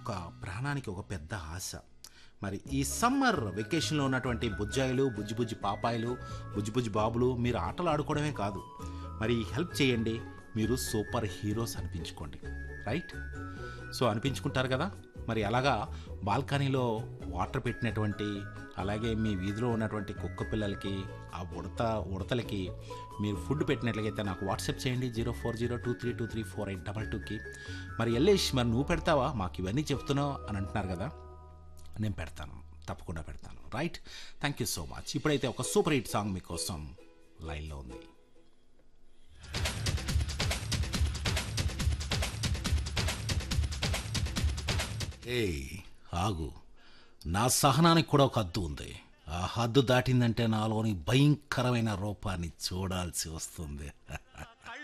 ఒక ప్రాణానికి ఒక పెద్ద ఆశ మరి ఈ సమ్మర్ వెకేషన్లో ఉన్నటువంటి బుజ్జాయిలు బుజ్జి బుజ్జి పాపాయిలు బుజ్జి బుజ్జి బాబులు మీరు ఆటలు ఆడుకోవడమే కాదు మరి హెల్ప్ చేయండి మీరు సూపర్ హీరోస్ అనిపించుకోండి రైట్ సో అనిపించుకుంటారు కదా మరి అలాగా బాల్కనీలో వాటర్ పెట్టినటువంటి అలాగే మీ వీధిలో ఉన్నటువంటి కుక్క పిల్లలకి ఆ ఉడత ఉడతలకి మీరు ఫుడ్ పెట్టినట్లయితే నాకు వాట్సాప్ చేయండి zero four zero two three two three four eight double టూకి మరి ఎల్లేష్ మరి నువ్వు పెడతావా మాకు ఇవన్నీ చెప్తున్నావు అని అంటున్నారు కదా నేను పెడతాను తప్పకుండా పెడతాను right thank you so much ఇప్పుడైతే ఒక సూపర్ హిట్ సాంగ్ మీకోసం లైన్లో ఉంది ఏయ్ ఆగు నా సహనానికి కూడా ఒక హద్దు ఉంది ఆ హద్దు దాటిందంటే నాలోని భయంకరమైన రూపాన్ని చూడాల్సి వస్తుంది